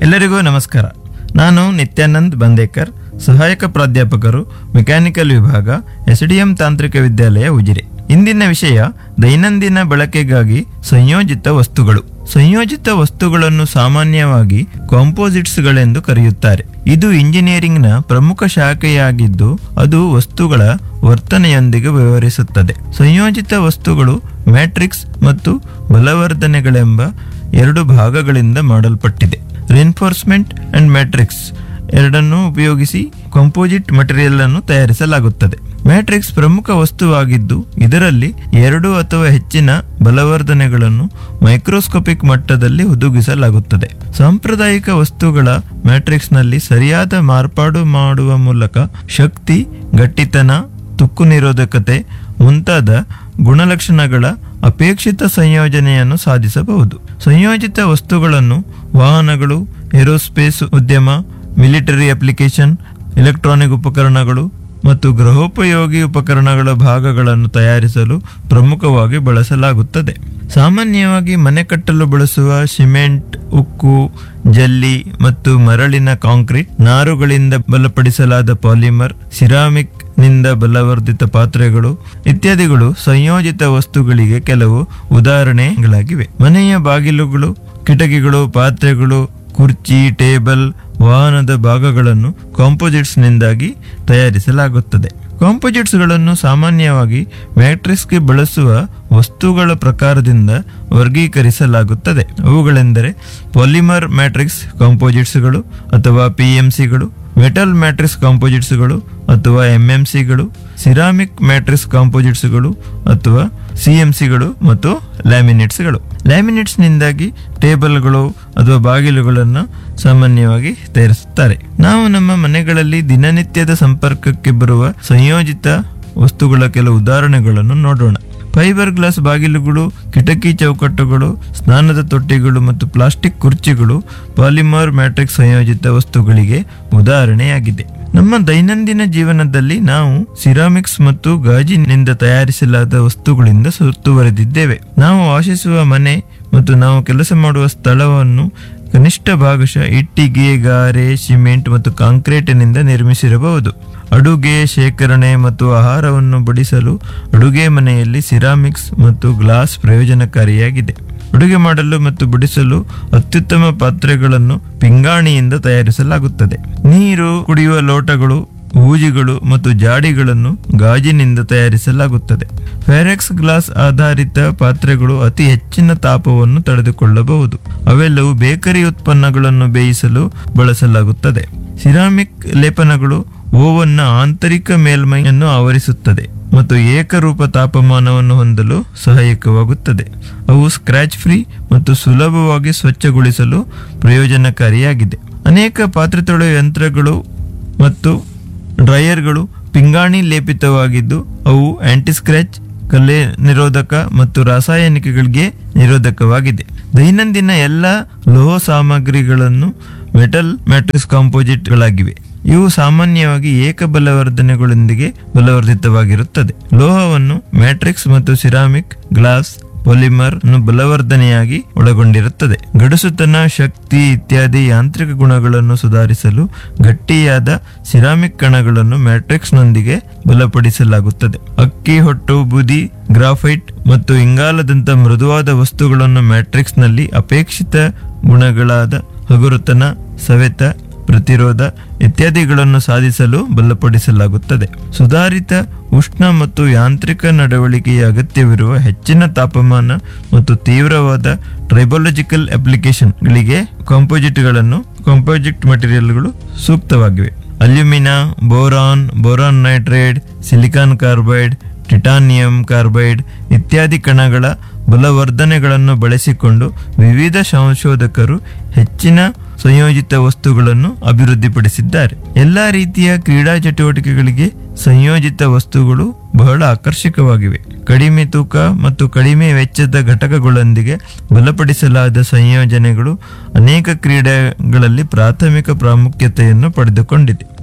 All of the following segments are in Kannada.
ಎಲ್ಲರಿಗೂ ನಮಸ್ಕಾರ ನಾನು ನಿತ್ಯಾನಂದ್ ಬಂದೇಕರ್ ಸಹಾಯಕ ಪ್ರಾಧ್ಯಾಪಕರು ಮೆಕ್ಯಾನಿಕಲ್ ವಿಭಾಗ ಎಸ್ಡಿಎಂ ತಾಂತ್ರಿಕ ವಿದ್ಯಾಲಯ ಉಜಿರೆ ಇಂದಿನ ವಿಷಯ ದೈನಂದಿನ ಬಳಕೆಗಾಗಿ ಸಂಯೋಜಿತ ವಸ್ತುಗಳು ಸಂಯೋಜಿತ ವಸ್ತುಗಳನ್ನು ಸಾಮಾನ್ಯವಾಗಿ ಕಾಂಪೋಸಿಟ್ಸ್ಗಳೆಂದು ಕರೆಯುತ್ತಾರೆ ಇದು ಇಂಜಿನಿಯರಿಂಗ್ನ ಪ್ರಮುಖ ಶಾಖೆಯಾಗಿದ್ದು ಅದು ವಸ್ತುಗಳ ವರ್ತನೆಯೊಂದಿಗೆ ವ್ಯವಹರಿಸುತ್ತದೆ ಸಂಯೋಜಿತ ವಸ್ತುಗಳು ಮ್ಯಾಟ್ರಿಕ್ಸ್ ಮತ್ತು ಬಲವರ್ಧನೆಗಳೆಂಬ ಎರಡು ಭಾಗಗಳಿಂದ ಮಾಡಲ್ಪಟ್ಟಿದೆ ರಿನ್ಫೋರ್ಸ್ಮೆಂಟ್ ಅಂಡ್ ಮ್ಯಾಟ್ರಿಕ್ಸ್ ಎರಡನ್ನೂ ಉಪಯೋಗಿಸಿ ಕಂಪೋಸಿಟ್ ಮಟೀರಿಯಲ್ ಅನ್ನು ತಯಾರಿಸಲಾಗುತ್ತದೆ ಮ್ಯಾಟ್ರಿಕ್ಸ್ ಪ್ರಮುಖ ವಸ್ತುವಾಗಿದ್ದು ಇದರಲ್ಲಿ ಎರಡು ಅಥವಾ ಹೆಚ್ಚಿನ ಬಲವರ್ಧನೆಗಳನ್ನು ಮೈಕ್ರೋಸ್ಕೋಪಿಕ್ ಮಟ್ಟದಲ್ಲಿ ಹುದುಗಿಸಲಾಗುತ್ತದೆ ಸಾಂಪ್ರದಾಯಿಕ ವಸ್ತುಗಳ ಮ್ಯಾಟ್ರಿಕ್ಸ್ನಲ್ಲಿ ಸರಿಯಾದ ಮಾರ್ಪಾಡು ಮಾಡುವ ಮೂಲಕ ಶಕ್ತಿ ಗಟ್ಟಿತನ ತುಕ್ಕು ನಿರೋಧಕತೆ ಮುಂತಾದ ಗುಣಲಕ್ಷಣಗಳ ಅಪೇಕ್ಷಿತ ಸಂಯೋಜನೆಯನ್ನು ಸಾಧಿಸಬಹುದು ಸಂಯೋಜಿತ ವಸ್ತುಗಳನ್ನು ವಾಹನಗಳು ಏರೋಸ್ಪೇಸ್ ಉದ್ಯಮ ಮಿಲಿಟರಿ ಅಪ್ಲಿಕೇಶನ್ ಎಲೆಕ್ಟ್ರಾನಿಕ್ ಉಪಕರಣಗಳು ಮತ್ತು ಗೃಹೋಪಯೋಗಿ ಉಪಕರಣಗಳ ಭಾಗಗಳನ್ನು ತಯಾರಿಸಲು ಪ್ರಮುಖವಾಗಿ ಬಳಸಲಾಗುತ್ತದೆ ಸಾಮಾನ್ಯವಾಗಿ ಮನೆ ಕಟ್ಟಲು ಬಳಸುವ ಸಿಮೆಂಟ್ ಉಕ್ಕು ಜಲ್ಲಿ ಮತ್ತು ಮರಳಿನ ಕಾಂಕ್ರೀಟ್ ನಾರುಗಳಿಂದ ಬಲಪಡಿಸಲಾದ ಪಾಲಿಮರ್ ಸಿರಾಮಿಕ್ ನಿಂದ ಬಲವರ್ಧಿತ ಪಾತ್ರೆಗಳು ಇತ್ಯಾದಿಗಳು ಸಂಯೋಜಿತ ವಸ್ತುಗಳಿಗೆ ಕೆಲವು ಉದಾಹರಣೆಗಳಾಗಿವೆ ಮನೆಯ ಬಾಗಿಲುಗಳು ಕಿಟಕಿಗಳು ಪಾತ್ರೆಗಳು ಕುರ್ಚಿ ಟೇಬಲ್ ವಾಹನದ ಭಾಗಗಳನ್ನು ಕಾಂಪೋಸಿಟ್ಸ್ನಿಂದಾಗಿ ತಯಾರಿಸಲಾಗುತ್ತದೆ ಕಾಂಪೋಸಿಟ್ಸ್ಗಳನ್ನು ಸಾಮಾನ್ಯವಾಗಿ ಮ್ಯಾಟ್ರಿಕ್ಸ್ಗೆ ಬಳಸುವ ವಸ್ತುಗಳ ಪ್ರಕಾರದಿಂದ ವರ್ಗೀಕರಿಸಲಾಗುತ್ತದೆ ಅವುಗಳೆಂದರೆ ಪಾಲಿಮರ್ ಮ್ಯಾಟ್ರಿಕ್ಸ್ ಕಾಂಪೋಸಿಟ್ಸ್ಗಳು ಅಥವಾ ಪಿ ಸಿಗಳು ಮೆಟಲ್ ಮ್ಯಾಟ್ರಿಕ್ಸ್ ಕಾಂಪೋಸಿಟ್ಸ್ಗಳು ಅಥವಾ ಎಂಎಂಸಿಗಳು ಸಿರಾಮಿಕ್ ಮ್ಯಾಟ್ರಿಕ್ಸ್ ಕಾಂಪೋಸಿಟ್ಸ್ಗಳು ಅಥವಾ ಸಿಎಂಸಿಗಳು ಮತ್ತು ಲ್ಯಾಮಿನೇಟ್ಸ್ಗಳು ಲ್ಯಾಮಿನೇಟ್ಸ್ನಿಂದಾಗಿ ಟೇಬಲ್ಗಳು ಅಥವಾ ಬಾಗಿಲುಗಳನ್ನು ಸಾಮಾನ್ಯವಾಗಿ ತಯಾರಿಸುತ್ತಾರೆ ನಾವು ನಮ್ಮ ಮನೆಗಳಲ್ಲಿ ದಿನನಿತ್ಯದ ಸಂಪರ್ಕಕ್ಕೆ ಬರುವ ಸಂಯೋಜಿತ ವಸ್ತುಗಳ ಕೆಲವು ಉದಾಹರಣೆಗಳನ್ನು ನೋಡೋಣ ಫೈಬರ್ ಗ್ಲಾಸ್ ಬಾಗಿಲುಗಳು ಕಿಟಕಿ ಚೌಕಟ್ಟುಗಳು ಸ್ನಾನದ ತೊಟ್ಟಿಗಳು ಮತ್ತು ಪ್ಲಾಸ್ಟಿಕ್ ಕುರ್ಚಿಗಳು ಪಾಲಿಮರ್ ಮ್ಯಾಟ್ರಿಕ್ಸ್ ಸಂಯೋಜಿತ ವಸ್ತುಗಳಿಗೆ ಉದಾಹರಣೆಯಾಗಿದೆ ನಮ್ಮ ದೈನಂದಿನ ಜೀವನದಲ್ಲಿ ನಾವು ಸಿರಾಮಿಕ್ಸ್ ಮತ್ತು ಗಾಜಿನಿಂದ ತಯಾರಿಸಲಾದ ವಸ್ತುಗಳಿಂದ ಸುತ್ತುವರೆದಿದ್ದೇವೆ ನಾವು ವಾಸಿಸುವ ಮನೆ ಮತ್ತು ನಾವು ಕೆಲಸ ಮಾಡುವ ಸ್ಥಳವನ್ನು ಕನಿಷ್ಠ ಭಾಗಶಃ ಇಟ್ಟಿಗೆ ಗಾರೆ ಸಿಮೆಂಟ್ ಮತ್ತು ಕಾಂಕ್ರೀಟಿನಿಂದ ನಿರ್ಮಿಸಿರಬಹುದು ಅಡುಗೆ ಶೇಖರಣೆ ಮತ್ತು ಆಹಾರವನ್ನು ಬಡಿಸಲು ಅಡುಗೆ ಮನೆಯಲ್ಲಿ ಸಿರಾಮಿಕ್ಸ್ ಮತ್ತು ಗ್ಲಾಸ್ ಪ್ರಯೋಜನಕಾರಿಯಾಗಿದೆ ಅಡುಗೆ ಮಾಡಲು ಮತ್ತು ಬಡಿಸಲು ಅತ್ಯುತ್ತಮ ಪಾತ್ರೆಗಳನ್ನು ಪಿಂಗಾಣಿಯಿಂದ ತಯಾರಿಸಲಾಗುತ್ತದೆ ನೀರು ಕುಡಿಯುವ ಲೋಟಗಳು ಹೂಜಿಗಳು ಮತ್ತು ಜಾಡಿಗಳನ್ನು ಗಾಜಿನಿಂದ ತಯಾರಿಸಲಾಗುತ್ತದೆ ಫೆರೆಕ್ಸ್ ಗ್ಲಾಸ್ ಆಧಾರಿತ ಪಾತ್ರೆಗಳು ಅತಿ ಹೆಚ್ಚಿನ ತಾಪವನ್ನು ತಡೆದುಕೊಳ್ಳಬಹುದು ಅವೆಲ್ಲವೂ ಬೇಕರಿ ಉತ್ಪನ್ನಗಳನ್ನು ಬೇಯಿಸಲು ಬಳಸಲಾಗುತ್ತದೆ ಸಿರಾಮಿಕ್ ಲೇಪನಗಳು ಓವನ್ನ ಆಂತರಿಕ ಮೇಲ್ಮೈಯನ್ನು ಆವರಿಸುತ್ತದೆ ಮತ್ತು ಏಕರೂಪ ತಾಪಮಾನವನ್ನು ಹೊಂದಲು ಸಹಾಯಕವಾಗುತ್ತದೆ ಅವು ಸ್ಕ್ರಾಚ್ ಫ್ರೀ ಮತ್ತು ಸುಲಭವಾಗಿ ಸ್ವಚ್ಛಗೊಳಿಸಲು ಪ್ರಯೋಜನಕಾರಿಯಾಗಿದೆ ಅನೇಕ ಪಾತ್ರೆ ತೊಳೆಯುವ ಯಂತ್ರಗಳು ಮತ್ತು ಡ್ರೈಯರ್ಗಳು ಪಿಂಗಾಣಿ ಲೇಪಿತವಾಗಿದ್ದು ಅವು ಆಂಟಿ ಸ್ಕ್ರಾಚ್ ಕಲೆ ನಿರೋಧಕ ಮತ್ತು ರಾಸಾಯನಿಕಗಳಿಗೆ ನಿರೋಧಕವಾಗಿದೆ ದೈನಂದಿನ ಎಲ್ಲ ಲೋಹ ಸಾಮಗ್ರಿಗಳನ್ನು ಮೆಟಲ್ ಮ್ಯಾಟ್ರಿಕ್ಸ್ ಕಾಂಪೋಸಿಟ್ಗಳಾಗಿವೆ ಇವು ಸಾಮಾನ್ಯವಾಗಿ ಏಕ ಬಲವರ್ಧನೆಗಳೊಂದಿಗೆ ಬಲವರ್ಧಿತವಾಗಿರುತ್ತದೆ ಲೋಹವನ್ನು ಮ್ಯಾಟ್ರಿಕ್ಸ್ ಮತ್ತು ಸಿರಾಮಿಕ್ ಗ್ಲಾಸ್ ಪಾಲಿಮರ್ ಅನ್ನು ಬಲವರ್ಧನೆಯಾಗಿ ಒಳಗೊಂಡಿರುತ್ತದೆ ಗಡುಸುತನ ಶಕ್ತಿ ಇತ್ಯಾದಿ ಯಾಂತ್ರಿಕ ಗುಣಗಳನ್ನು ಸುಧಾರಿಸಲು ಗಟ್ಟಿಯಾದ ಸಿರಾಮಿಕ್ ಕಣಗಳನ್ನು ಮ್ಯಾಟ್ರಿಕ್ಸ್ನೊಂದಿಗೆ ಬಲಪಡಿಸಲಾಗುತ್ತದೆ ಅಕ್ಕಿ ಹೊಟ್ಟು ಬೂದಿ ಗ್ರಾಫೈಟ್ ಮತ್ತು ಇಂಗಾಲದಂತ ಮೃದುವಾದ ವಸ್ತುಗಳನ್ನು ಮ್ಯಾಟ್ರಿಕ್ಸ್ನಲ್ಲಿ ಅಪೇಕ್ಷಿತ ಗುಣಗಳಾದ ಹಗುರತನ ಸವೆತ ಪ್ರತಿರೋಧ ಇತ್ಯಾದಿಗಳನ್ನು ಸಾಧಿಸಲು ಬಲಪಡಿಸಲಾಗುತ್ತದೆ ಸುಧಾರಿತ ಉಷ್ಣ ಮತ್ತು ಯಾಂತ್ರಿಕ ನಡವಳಿಕೆಯ ಅಗತ್ಯವಿರುವ ಹೆಚ್ಚಿನ ತಾಪಮಾನ ಮತ್ತು ತೀವ್ರವಾದ ಟ್ರೈಬಾಲಜಿಕಲ್ ಅಪ್ಲಿಕೇಶನ್ಗಳಿಗೆ ಕಾಂಪೋಸಿಟ್ಗಳನ್ನು ಕಾಂಪೋಸಿಟ್ ಮಟೀರಿಯಲ್ಗಳು ಸೂಕ್ತವಾಗಿವೆ alumina boron boron nitrate silicon carbide titanium carbide ಇತ್ಯಾದಿ ಕಣಗಳ ಬಲವರ್ಧನೆಗಳನ್ನು ಬಳಸಿಕೊಂಡು ವಿವಿಧ ಸಂಶೋಧಕರು ಹೆಚ್ಚಿನ ಸಂಯೋಜಿತ ವಸ್ತುಗಳನ್ನು ಅಭಿವೃದ್ಧಿಪಡಿಸಿದ್ದಾರೆ ಎಲ್ಲಾ ರೀತಿಯ ಕ್ರೀಡಾ ಚಟುವಟಿಕೆಗಳಿಗೆ ಸಂಯೋಜಿತ ವಸ್ತುಗಳು ಬಹಳ ಆಕರ್ಷಕವಾಗಿವೆ ಕಡಿಮೆ ತೂಕ ಮತ್ತು ಕಡಿಮೆ ವೆಚ್ಚದ ಘಟಕಗಳೊಂದಿಗೆ ಬಲಪಡಿಸಲಾದ ಸಂಯೋಜನೆಗಳು ಅನೇಕ ಕ್ರೀಡೆಗಳಲ್ಲಿ ಪ್ರಾಥಮಿಕ ಪ್ರಾಮುಖ್ಯತೆಯನ್ನು ಪಡೆದುಕೊಂಡಿದೆ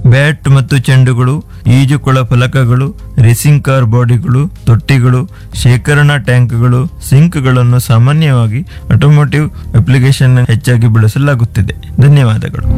ಬ್ಯಾಟ್ ಮತ್ತು ಚೆಂಡುಗಳು ಈಜುಕೊಳ ಫಲಕಗಳು ರೇಸಿಂಗ್ ಕಾರ್ ಬಾಡಿಗಳು ತೊಟ್ಟಿಗಳು ಶೇಖರಣಾ ಟ್ಯಾಂಕ್ಗಳು ಸಿಂಕ್ಗಳನ್ನು ಸಾಮಾನ್ಯವಾಗಿ ಆಟೋಮೋಟಿವ್ ಅಪ್ಲಿಕೇಶನ್ ಹೆಚ್ಚಾಗಿ ಬಳಸಲಾಗುತ್ತಿದೆ ಧನ್ಯವಾದಗಳು